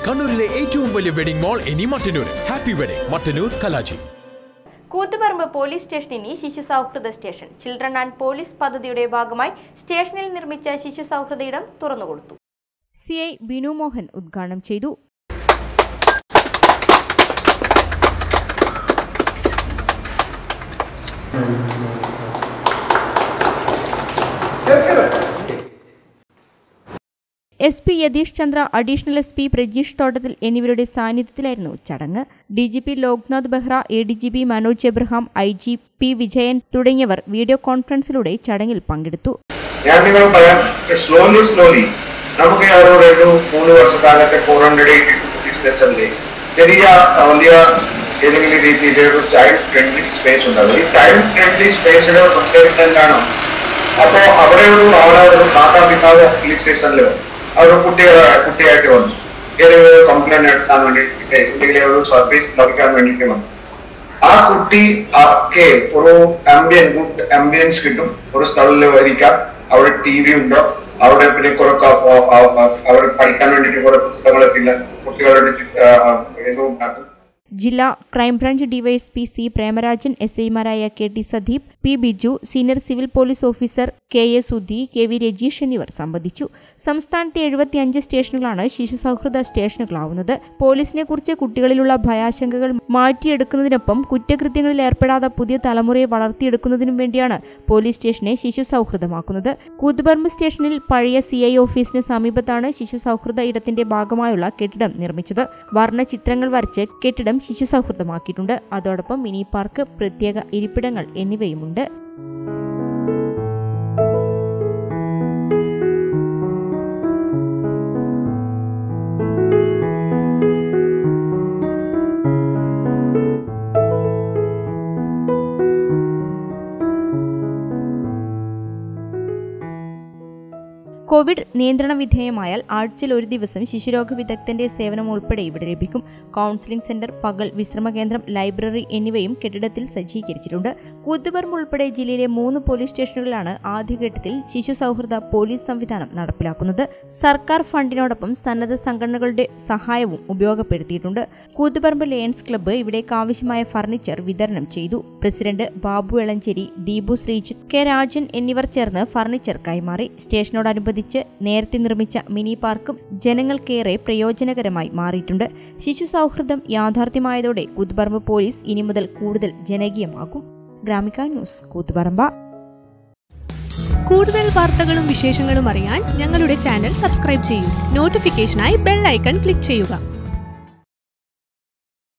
കണ്ണൂരിലെ ഏറ്റവും വലിയ വെഡിംഗ് മാൾ ഇനി മട്ടന്നൂർ ഹാപ്പി വെഡിംഗ് മട്ടന്നൂർ കലാജി കൂത്തുപറമ്പ് പോലീസ് സ്റ്റേഷനിനി ശിശു സൗഹൃദ സ്റ്റേഷൻ ചിൽഡ്രൻ ആൻഡ് പോലീസ് പദ്ധതിയുടെ ഭാഗമായി സ്റ്റേഷനിൽ നിർമ്മിച്ച ശിശു സൗഹൃദ ഇടം തുറന്നുകൊടുത്തു സി ഐ ബിനു മോഹൻ ഉദ്ഘാടനം ചെയ്തു S P Yathish Chandra additional S P Prajeesh Thottathil എന്നിവരുടെ സാന്നിധ്യത്തിലായിരുന്നു ചടങ്ങ് D G P Loknath Behera A D G P Manoj Abraham I G P Vijayan തുടങ്ങിയവർ വീഡിയോ കോൺഫറൻസിലൂടെ ചടങ്ങിൽ പങ്കെടുത്തു ഞാൻ നിങ്ങൾ പറയാം സ്ലോലി സ്ലോലി നമുക്ക് അവരോട് ഒരു മൂന്ന് വർഷക്കാലത്തെ ഫോർ ഹൺഡ്രഡ് എയ്റ്റി ഡിസ്റ്റൻസിലെ ചെറിയ വലിയ ഏതെങ്കിലും രീതിയിൽ ഒരു ചൈൽഡ് ഫ്രണ്ട്ലി സ്പേസ് ഉണ്ടാകും ഈ ചൈൽഡ് ഫ്രണ്ട്ലി സ്പേസിന് പ്രത്യേകത എന്താണ് അപ്പോ അവിടെ ഒരു അവിടെ ഒരു മാതാപിതാവ് പോലീസ് സ്റ്റേഷനിൽ അവർ കുട്ടികളെ കുട്ടിയായിട്ട് വന്നു ഏതെങ്കിലും ഒരു കംപ്ലൈന്റ് നടത്താൻ വേണ്ടിയിട്ട് എന്തെങ്കിലും ഒരു സർവീസ് ലഭിക്കാൻ വേണ്ടിയിട്ട് വന്നു ആ കുട്ടി ഒക്കെ ഒരു ആംബിയൻ ഗുഡ് ആംബിയൻസ് കിട്ടും ഒരു സ്ഥലത്തിൽ വരിക്കാം അവിടെ ടി വി ഉണ്ടോ അവിടെ പിന്നെ കുറെ ക- ആ- ആ- ആ- അവിടെ പഠിക്കാൻ വേണ്ടിയിട്ട് കുറെ പുസ്തകങ്ങളൊക്കെ ഇല്ല കുട്ടികളുടെ ചി- ആ, ആ, ഇത് ഉണ്ടാക്കും ജില്ലാ crime branch DYSP C Premarajan S ഐമാരായ K T Sadeep P Biju senior civil police officer K A Sudhi K V Rajeesh എന്നിവർ സംബന്ധിച്ചു സംസ്ഥാനത്തെ എഴുപത്തിയഞ്ച് സ്റ്റേഷനുകളാണ് ശിശു സൗഹൃദ സ്റ്റേഷനുകളാവുന്നത് പോലീസിനെ കുറിച്ച് കുട്ടികളിലുള്ള ഭയാശങ്കകൾ മാറ്റിയെടുക്കുന്നതിനൊപ്പം കുറ്റകൃത്യങ്ങളിൽ ഏർപ്പെടാതെ പുതിയ തലമുറയെ വളർത്തിയെടുക്കുന്നതിനും വേണ്ടിയാണ് പോലീസ് സ്റ്റേഷനെ ശിശു സൗഹൃദമാക്കുന്നത് കൂത്തുപറമ്പ് സ്റ്റേഷനിൽ പഴയ സി ഐ ഓഫീസിന് സമീപത്താണ് ശിശു സൗഹൃദ ഇടത്തിന്റെ ഭാഗമായുള്ള കെട്ടിടം നിർമ്മിച്ചത് വർണ്ണ ചിത്രങ്ങൾ വരച്ച് കെട്ടിടം ശിശു സൗഹൃദമാക്കിയിട്ടുണ്ട് അതോടൊപ്പം മിനി പാർക്ക് പ്രത്യേക ഇരിപ്പിടങ്ങൾ എന്നിവയുമുണ്ട് കോവിഡ് നിയന്ത്രണ വിധേയമായാൽ ആഴ്ചയിൽ ഒരു ദിവസം ശിശുരോഗ വിദഗ്ധന്റെ സേവനം ഉൾപ്പെടെ ഇവിടെ ലഭിക്കും കൗൺസിലിംഗ് സെന്റർ പകൽ വിശ്രമ കേന്ദ്രം ലൈബ്രറി എന്നിവയും കെട്ടിടത്തിൽ സജ്ജീകരിച്ചിട്ടുണ്ട് കൂത്തുപറമ്പ് ഉൾപ്പെടെ ജില്ലയിലെ മൂന്ന് പോലീസ് സ്റ്റേഷനുകളിലാണ് ആദ്യഘട്ടത്തിൽ ശിശു സൗഹൃദ പോലീസ് സംവിധാനം നടപ്പിലാക്കുന്നത് സർക്കാർ ഫണ്ടിനോടൊപ്പം സന്നദ്ധ സംഘടനകളുടെ സഹായവും ഉപയോഗപ്പെടുത്തിയിട്ടുണ്ട് കൂത്തുപറമ്പ് ലയൺസ് ക്ലബ്ബ് ഇവിടേക്ക് ആവശ്യമായ ഫർണിച്ചർ വിതരണം ചെയ്തു പ്രസിഡന്റ് ബാബു എളഞ്ചേരി ദീപു ശ്രീജിത്ത് കെ രാജൻ എന്നിവർ ചേർന്ന് ഫർണിച്ചർ കൈമാറി സ്റ്റേഷനോടനുബന്ധിച്ച് നേരത്തെ നിർമ്മിച്ച മിനി പാർക്കും ജനങ്ങൾക്കേറെ പ്രയോജനകരമായി മാറിയിട്ടുണ്ട് ശിശു സൗഹൃദം യാഥാർത്ഥ്യമായതോടെ കൂത്തുപറമ്പ് പോലീസ് ഇനി മുതൽ കൂടുതൽ ജനകീയമാക്കും ഗ്രാമിക ന്യൂസ് കൂത്തുപറമ്പ കൂടുതൽ വാർത്തകളും വിശേഷങ്ങളും അറിയാൻ ഞങ്ങളുടെ ചാനൽ സബ്സ്ക്രൈബ് ചെയ്യൂ നോട്ടിഫിക്കേഷനായി ബെൽ ഐക്കൺ ക്ലിക്ക് ചെയ്യുക